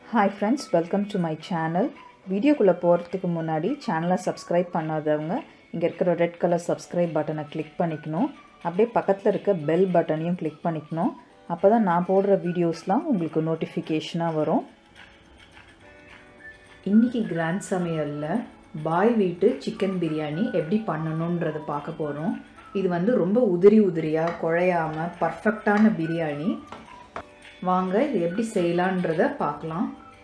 hi friends welcome to my channel வீடியோக்குள்ளே போகிறதுக்கு முன்னாடி சேனலை சப்ஸ்கிரைப் பண்ணாதவங்க இங்கே இருக்கிற ரெட் கலர் சப்ஸ்கிரைப் பட்டனை கிளிக் பண்ணிக்கணும் அப்படியே பக்கத்தில் இருக்க பெல் பட்டனையும் கிளிக் பண்ணிக்கணும் அப்போ தான் நான் போடுற வீடியோஸ்லாம் உங்களுக்கு நோட்டிஃபிகேஷனாக வரும் இன்றைக்கி கிராண்ட் சமையலில் பாய் வீட்டு சிக்கன் பிரியாணி எப்படி பண்ணணுன்றதை பார்க்க போகிறோம் இது வந்து ரொம்ப உதிரி உதிரியாக குழையாமல் பர்ஃபெக்டான பிரியாணி வாங்க இது எப்படி செய்யலான்றத பார்க்கலாம்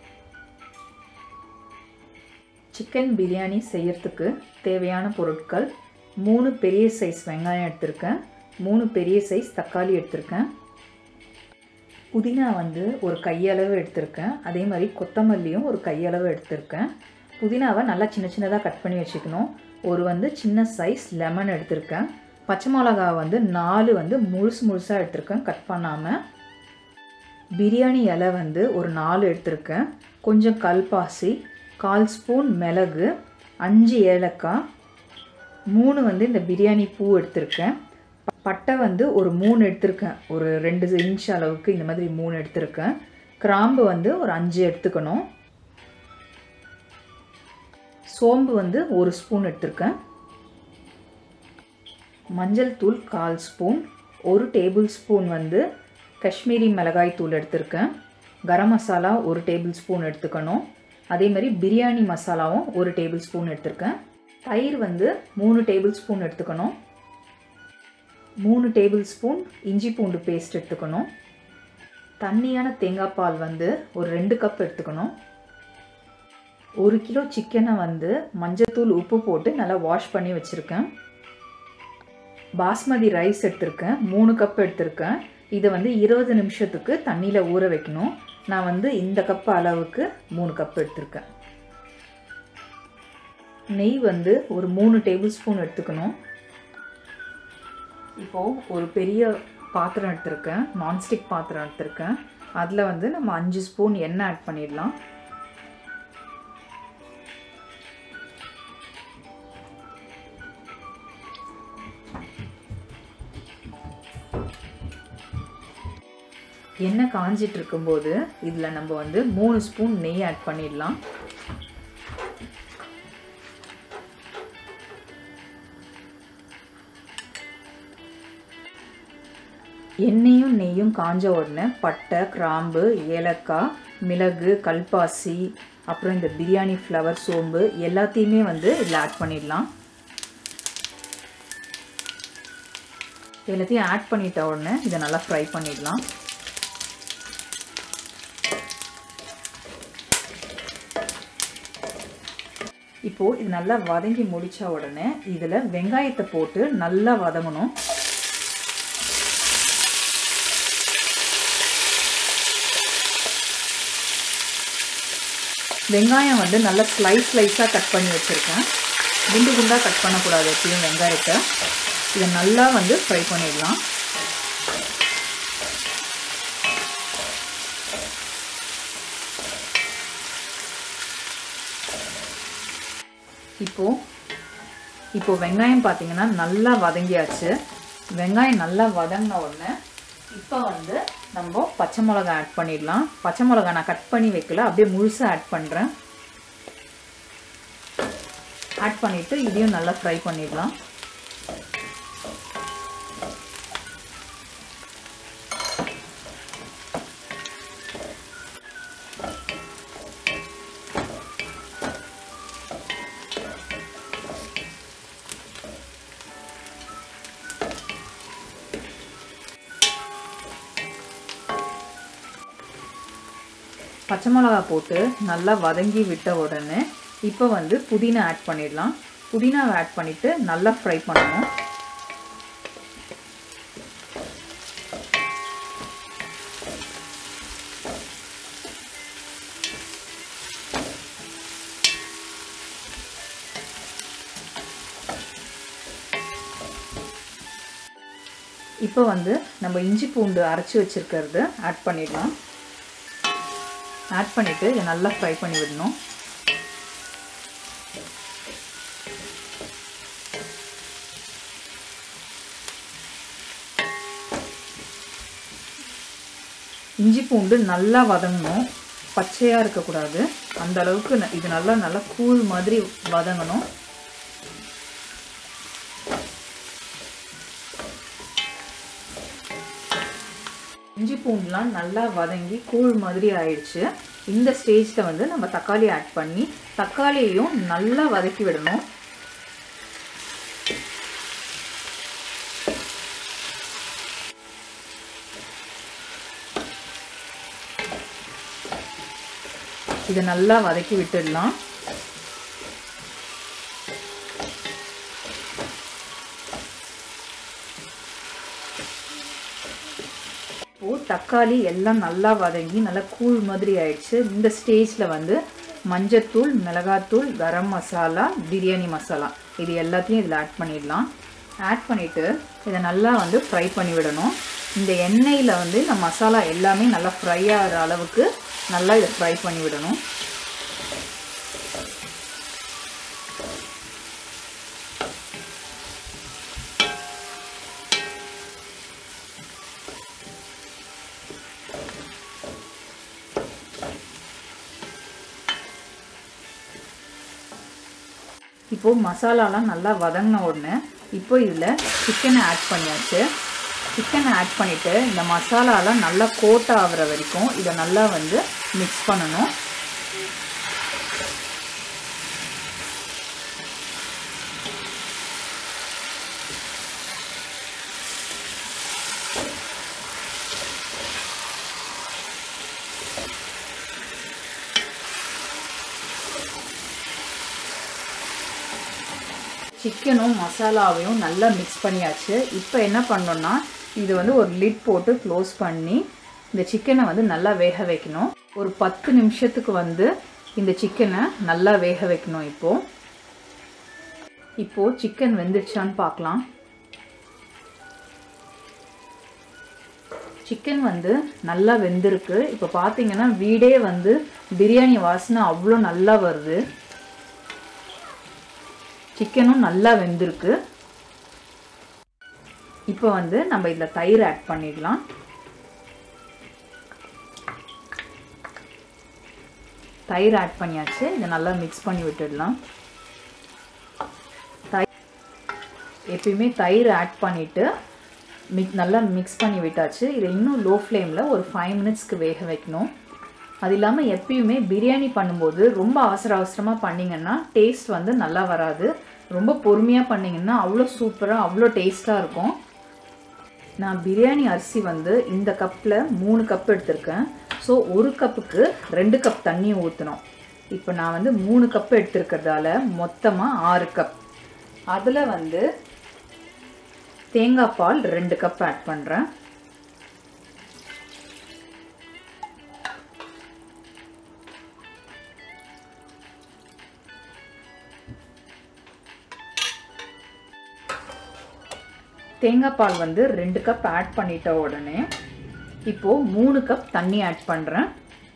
சிக்கன் பிரியாணி செய்யறதுக்கு தேவையான பொருட்கள் மூணு பெரிய சைஸ் வெங்காயம் எடுத்திருக்கேன் மூணு பெரிய சைஸ் தக்காளி எடுத்திருக்கேன் புதினா வந்து ஒரு கையளவு எடுத்திருக்கேன் அதே மாதிரி கொத்தமல்லியும் ஒரு கையளவு எடுத்திருக்கேன் புதினாவை நல்லா சின்ன சின்னதாக கட் பண்ணி வச்சுக்கணும் ஒரு வந்து சின்ன சைஸ் லெமன் எடுத்திருக்கேன் பச்சை மிளகா வந்து நாலு வந்து முழுசு முழுசாக எடுத்திருக்கேன் கட் பண்ணாமல் பிரியாணி இலை வந்து ஒரு நாலு எடுத்திருக்கேன் கொஞ்சம் கல்பாசி கால் ஸ்பூன் மிளகு அஞ்சு ஏலக்காய் மூணு வந்து இந்த பிரியாணி பூ எடுத்திருக்கேன் பட்டை வந்து ஒரு மூணு எடுத்திருக்கேன் ஒரு ரெண்டு இன்ச் அளவுக்கு இந்த மாதிரி மூணு எடுத்திருக்கேன் கிராம்பு வந்து ஒரு அஞ்சு எடுத்துக்கணும் சோம்பு வந்து ஒரு ஸ்பூன் எடுத்திருக்கேன் மஞ்சள் தூள் கால் ஸ்பூன் ஒரு டேபிள் ஸ்பூன் வந்து காஷ்மீரி மிளகாய் தூள் எடுத்திருக்கேன் கரம் மசாலா ஒரு டேபிள் ஸ்பூன் எடுத்துக்கணும் அதே மாதிரி பிரியாணி மசாலாவும் ஒரு டேபிள் ஸ்பூன் எடுத்திருக்கேன் தயிர் வந்து மூணு டேபிள் ஸ்பூன் எடுத்துக்கணும் மூணு டேபிள் ஸ்பூன் இஞ்சி பூண்டு பேஸ்ட் எடுத்துக்கணும் தண்ணியான தேங்காய் பால் வந்து ஒரு ரெண்டு கப் எடுத்துக்கணும் ஒரு கிலோ சிக்கனை வந்து மஞ்சத்தூள் உப்பு போட்டு நல்லா வாஷ் பண்ணி வச்சுருக்கேன் பாஸ்மதி ரைஸ் எடுத்திருக்கேன் மூணு கப் எடுத்திருக்கேன் இதை வந்து இருபது நிமிஷத்துக்கு தண்ணியில் ஊற வைக்கணும் நான் வந்து இந்த கப் அளவுக்கு மூணு கப் எடுத்திருக்கேன் நெய் வந்து ஒரு மூணு டேபிள் ஸ்பூன் எடுத்துக்கணும் இப்போது ஒரு பெரிய பாத்திரம் எடுத்திருக்கேன் நான்ஸ்டிக் பாத்திரம் எடுத்திருக்கேன் அதில் வந்து நம்ம அஞ்சு ஸ்பூன் எண்ணெய் ஆட் பண்ணிடலாம் எண்ணெய் காஞ்சிட்டு இருக்கும்போது இதில் நம்ம வந்து மூணு ஸ்பூன் நெய் ஆட் பண்ணிடலாம் எண்ணெயும் நெய்யும் காஞ்ச உடனே பட்டை கிராம்பு ஏலக்காய் மிளகு கல்பாசி அப்புறம் இந்த பிரியாணி ஃப்ளவர் சோம்பு எல்லாத்தையுமே வந்து இதில் ஆட் பண்ணிடலாம் எல்லாத்தையும் ஆட் பண்ணிட்ட உடனே இதை நல்லா ஃப்ரை பண்ணிடலாம் இப்போது இது நல்லா வதங்கி முடித்த உடனே இதில் வெங்காயத்தை போட்டு நல்லா வதங்கணும் வெங்காயம் வந்து நல்லா ஸ்லைஸ் ஸ்லைஸாக கட் பண்ணி வச்சுருக்கேன் குண்டு குண்டாக கட் பண்ணக்கூடாது எப்பயும் வெங்காயத்தை இதை நல்லா வந்து ஃப்ரை பண்ணிடலாம் இப்போது இப்போது வெங்காயம் பார்த்தீங்கன்னா நல்லா வதங்கியாச்சு வெங்காயம் நல்லா வதங்கின உடனே இப்போ வந்து நம்ம பச்சை மிளகா ஆட் பண்ணிடலாம் பச்சை மிளகா நான் கட் பண்ணி வைக்கல அப்படியே முழுசாக ஆட் பண்ணுறேன் ஆட் பண்ணிவிட்டு இதையும் நல்லா ஃப்ரை பண்ணிடலாம் பச்சை மிளகா போட்டு நல்லா வதங்கி விட்ட உடனே இப்போ வந்து புதினா ஆட் பண்ணிடலாம் புதினாவை ஆட் பண்ணிவிட்டு நல்லா ஃப்ரை பண்ணணும் இப்போ வந்து நம்ம இஞ்சி பூண்டு அரைச்சி வச்சுருக்கிறது ஆட் பண்ணிடலாம் ஆட் பண்ணிவிட்டு இதை நல்லா ஃப்ரை பண்ணி விடணும் இஞ்சி பூண்டு நல்லா வதங்கணும் பச்சையாக இருக்கக்கூடாது அந்த அளவுக்கு ந- இது நல்லா நல்லா கூழ் மாதிரி வதங்கணும் இஞ்சி பூண்டுலாம் நல்லா வதங்கி கூழ் மாதிரி ஆயிடுச்சு இந்த ஸ்டேஜில் வந்து நம்ம தக்காளி ஆட் பண்ணி தக்காளியையும் நல்லா வதக்கி விடணும் இதை நல்லா வதக்கி விட்டுடலாம் இப்போது தக்காளி எல்லாம் நல்லா வதங்கி நல்லா கூழ் மாதிரி ஆயிடுச்சு இந்த ஸ்டேஜில் வந்து மஞ்சத்தூள் மிளகாத்தூள் கரம் மசாலா பிரியாணி மசாலா இது எல்லாத்தையும் இதில் ஆட் பண்ணிடலாம் ஆட் பண்ணிவிட்டு இதை நல்லா வந்து ஃப்ரை பண்ணி விடணும் இந்த எண்ணெயில் வந்து இந்த மசாலா எல்லாமே நல்லா ஃப்ரை ஆகிற அளவுக்கு நல்லா இதை ஃப்ரை பண்ணி விடணும் இப்போது மசாலாலாம் நல்லா வதங்கின உடனே இப்போ இதில் சிக்கனை ஆட் பண்ணியாச்சு சிக்கனை ஆட் பண்ணிவிட்டு இந்த மசாலாலாம் நல்லா கோட் ஆகிற வரைக்கும் இதை நல்லா வந்து மிக்ஸ் பண்ணணும் சிக்கனும் மசாலாவையும் நல்லா மிக்ஸ் பண்ணியாச்சு இப்போ என்ன பண்ணோம்னா இது வந்து ஒரு லிட் போட்டு க்ளோஸ் பண்ணி இந்த சிக்கனை வந்து நல்லா வேக வைக்கணும் ஒரு பத்து நிமிஷத்துக்கு வந்து இந்த சிக்கனை நல்லா வேக வைக்கணும் இப்போது இப்போது சிக்கன் வெந்துருச்சான்னு பார்க்கலாம் சிக்கன் வந்து நல்லா வெந்திருக்கு இப்போ பார்த்தீங்கன்னா வீடே வந்து பிரியாணி வாசனை அவ்வளோ நல்லா வருது சிக்கனும் நல்லா வெந்திருக்கு இப்போ வந்து நம்ம இதில் தயிர் ஆட் பண்ணிடலாம் தயிர் ஆட் பண்ணியாச்சு இதை நல்லா மிக்ஸ் பண்ணி விட்டுடலாம் தயிர் எப்பயுமே தயிர் ஆட் பண்ணிவிட்டு மிக் நல்லா மிக்ஸ் பண்ணி விட்டாச்சு இதை இன்னும் லோ ஃப்ளேமில் ஒரு ஃபைவ் மினிட்ஸ்க்கு வேக வைக்கணும் அது இல்லாமல் எப்பயுமே பிரியாணி பண்ணும்போது ரொம்ப அவசர அவசரமாக பண்ணிங்கன்னா டேஸ்ட் வந்து நல்லா வராது ரொம்ப பொறுமையாக பண்ணிங்கன்னா அவ்வளோ சூப்பராக அவ்வளோ டேஸ்ட்டாக இருக்கும் நான் பிரியாணி அரிசி வந்து இந்த கப்பில் மூணு கப் எடுத்திருக்கேன் ஸோ ஒரு கப்புக்கு ரெண்டு கப் தண்ணி ஊற்றணும் இப்போ நான் வந்து மூணு கப் எடுத்திருக்கிறதால மொத்தமாக ஆறு கப் அதில் வந்து தேங்காய் பால் ரெண்டு கப் ஆட் பண்ணுறேன் தேங்காய் பால் வந்து ரெண்டு கப் ஆட் பண்ணிட்ட உடனே இப்போது மூணு கப் தண்ணி ஆட் பண்ணுறேன்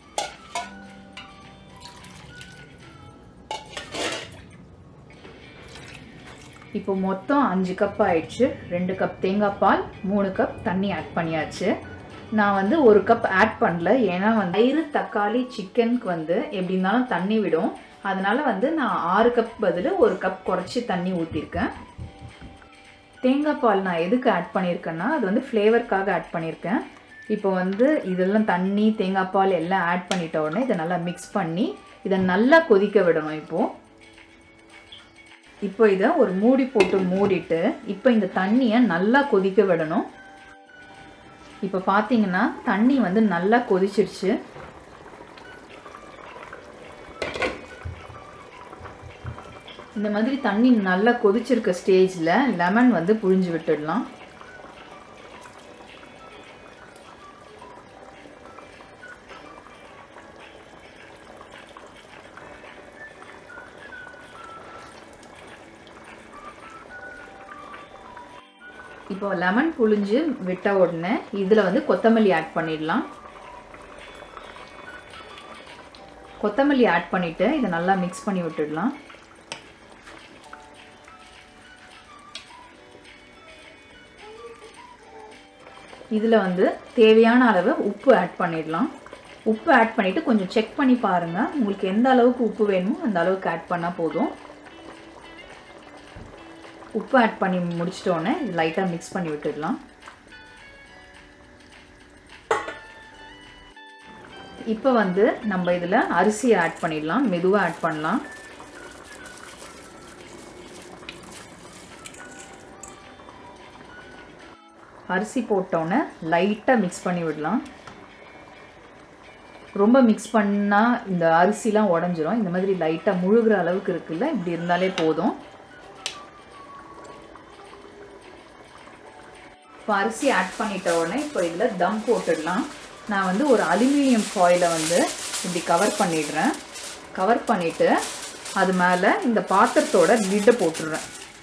இப்போ மொத்தம் அஞ்சு கப் ஆயிடுச்சு ரெண்டு கப் தேங்காய் பால் மூணு கப் தண்ணி ஆட் பண்ணியாச்சு நான் வந்து ஒரு கப் ஆட் பண்ணல ஏன்னா வந்து தயிர் தக்காளி சிக்கனுக்கு வந்து எப்படி இருந்தாலும் தண்ணி விடும் அதனால வந்து நான் ஆறு கப் பதில் ஒரு கப் குறைச்சி தண்ணி ஊற்றிருக்கேன் தேங்காய் பால் நான் எதுக்கு ஆட் பண்ணியிருக்கேன்னா அது வந்து ஃப்ளேவருக்காக ஆட் பண்ணியிருக்கேன் இப்போ வந்து இதெல்லாம் தண்ணி தேங்காய் பால் எல்லாம் ஆட் பண்ணிட்ட உடனே இதை நல்லா மிக்ஸ் பண்ணி இதை நல்லா கொதிக்க விடணும் இப்போது இப்போ இதை ஒரு மூடி போட்டு மூடிட்டு இப்போ இந்த தண்ணியை நல்லா கொதிக்க விடணும் இப்போ பார்த்தீங்கன்னா தண்ணி வந்து நல்லா கொதிச்சிருச்சு இந்த மாதிரி தண்ணி நல்லா கொதிச்சிருக்க ஸ்டேஜில் லெமன் வந்து புழிஞ்சு விட்டுடலாம் இப்போ லெமன் புழிஞ்சு விட்ட உடனே இதில் வந்து கொத்தமல்லி ஆட் பண்ணிடலாம் கொத்தமல்லி ஆட் பண்ணிவிட்டு இதை நல்லா மிக்ஸ் பண்ணி விட்டுடலாம் இதில் வந்து தேவையான அளவு உப்பு ஆட் பண்ணிடலாம் உப்பு ஆட் பண்ணிவிட்டு கொஞ்சம் செக் பண்ணி பாருங்கள் உங்களுக்கு எந்த அளவுக்கு உப்பு வேணுமோ அந்த அளவுக்கு ஆட் பண்ணால் போதும் உப்பு ஆட் பண்ணி முடிச்சிட்டோன்னே லைட்டாக மிக்ஸ் பண்ணி விட்டுடலாம் இப்போ வந்து நம்ம இதில் அரிசியை ஆட் பண்ணிடலாம் மெதுவாக ஆட் பண்ணலாம் அரிசி போட்டோன்னே லைட்டாக மிக்ஸ் பண்ணி விடலாம் ரொம்ப மிக்ஸ் பண்ணால் இந்த அரிசிலாம் உடஞ்சிரும் இந்த மாதிரி லைட்டாக முழுகிற அளவுக்கு இருக்குல்ல இப்படி இருந்தாலே போதும் இப்போ அரிசி ஆட் பண்ணிட்ட உடனே இப்போ இதில் தம் போட்டுடலாம் நான் வந்து ஒரு அலுமினியம் ஃபாயிலை வந்து இப்படி கவர் பண்ணிடுறேன் கவர் பண்ணிவிட்டு அது மேலே இந்த பாத்திரத்தோட லிட்டை போட்டுடுறேன்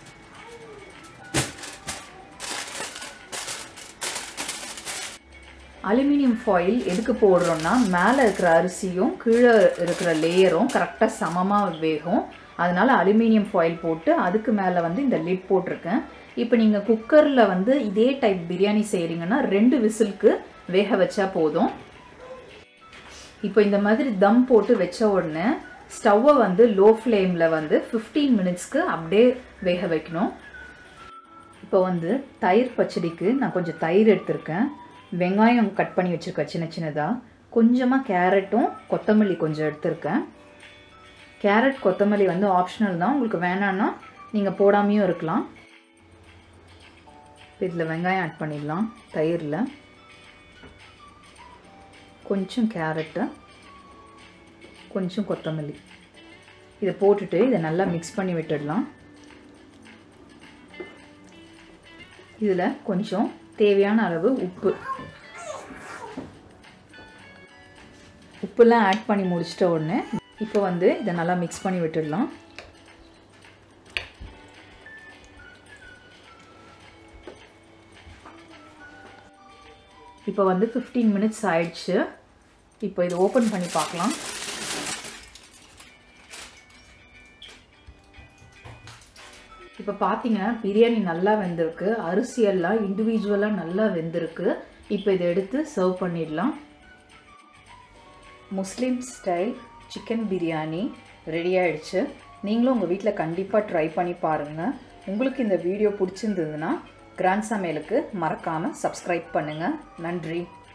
அலுமினியம் ஃபாயில் எதுக்கு போடுறோன்னா மேலே இருக்கிற அரிசியும் கீழே இருக்கிற லேயரும் கரெக்டாக சமமாக வேகும் அதனால் அலுமினியம் ஃபாயில் போட்டு அதுக்கு மேலே வந்து இந்த லிட் போட்டிருக்கேன் இப்போ நீங்கள் குக்கரில் வந்து இதே டைப் பிரியாணி செய்கிறீங்கன்னா ரெண்டு விசிலுக்கு வேக வச்சா போதும் இப்போ இந்த மாதிரி தம் போட்டு வச்ச உடனே ஸ்டவ்வை வந்து லோ ஃப்ளேமில் வந்து ஃபிஃப்டீன் மினிட்ஸ்க்கு அப்படியே வேக வைக்கணும் இப்போ வந்து தயிர் பச்சடிக்கு நான் கொஞ்சம் தயிர் எடுத்திருக்கேன் வெங்காயம் கட் பண்ணி வச்சுருக்கேன் சின்ன சின்னதாக கொஞ்சமாக கேரட்டும் கொத்தமல்லி கொஞ்சம் எடுத்திருக்கேன் கேரட் கொத்தமல்லி வந்து ஆப்ஷனல் தான் உங்களுக்கு வேணான்னா நீங்கள் போடாமையும் இருக்கலாம் இதில் வெங்காயம் ஆட் பண்ணிடலாம் தயிரில் கொஞ்சம் கேரட்டு கொஞ்சம் கொத்தமல்லி இதை போட்டுட்டு இதை நல்லா மிக்ஸ் பண்ணி விட்டுடலாம் இதில் கொஞ்சம் தேவையான அளவு உப்பு உப்புலாம் ஆட் பண்ணி முடிச்சிட்ட உடனே இப்போ வந்து இதை நல்லா மிக்ஸ் பண்ணி விட்டுடலாம் இப்போ வந்து ஃபிஃப்டீன் மினிட்ஸ் ஆயிடுச்சு இப்போ இதை ஓப்பன் பண்ணி பார்க்கலாம் இப்போ பார்த்தீங்கன்னா பிரியாணி நல்லா வெந்திருக்கு அரிசியெல்லாம் இண்டிவிஜுவலாக நல்லா வெந்திருக்கு இப்போ இதை எடுத்து சர்வ் பண்ணிடலாம் Muslim style chicken biryani ready ஆயிடுச்சு நீங்களும் உங்கள் வீட்டில் கண்டிப்பாக ட்ரை பண்ணி பாருங்கள் உங்களுக்கு இந்த வீடியோ பிடிச்சிருந்ததுன்னா கிராண்ட் சமையலுக்கு மறக்காமல் சப்ஸ்கிரைப் பண்ணுங்கள் நன்றி